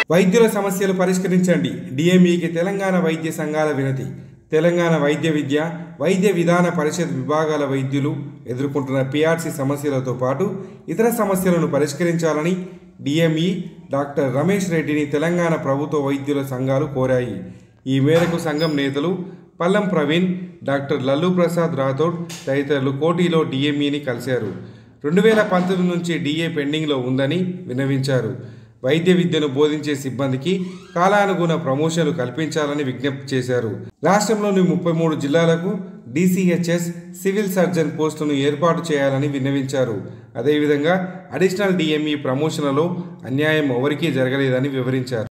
వైద్యుల సమస్యలు పరిష్కరించండి డిఎంఈకి తెలంగాణ వైద్య సంఘాల వినతి తెలంగాణ వైద్య విద్య వైద్య విధాన పరిషత్ విభాగాల వైద్యులు ఎదుర్కొంటున్న పిఆర్సీ సమస్యలతో పాటు ఇతర సమస్యలను పరిష్కరించాలని డిఎంఈ డాక్టర్ రమేష్ రెడ్డిని తెలంగాణ ప్రభుత్వ వైద్యుల సంఘాలు కోరాయి ఈ మేరకు సంఘం నేతలు పల్లం ప్రవీణ్ డాక్టర్ లల్లు ప్రసాద్ రాథోడ్ తదితరులు కోటిలో డిఎంఈని కలిశారు రెండు వేల పంతొమ్మిది నుంచి డిఏ పెండింగ్లో ఉందని విన్నవించారు వైద్య విద్యను బోధించే సిబ్బందికి కాలానుగుణ ప్రమోషన్లు కల్పించాలని విజ్ఞప్తి చేశారు రాష్ట్రంలోని ముప్పై మూడు జిల్లాలకు డిసిహెచ్ఎస్ సివిల్ సర్జన్ పోస్టును ఏర్పాటు చేయాలని విన్నవించారు అదేవిధంగా అడిషనల్ డిఎంఈ ప్రమోషన్లలో అన్యాయం ఎవరికీ జరగలేదని వివరించారు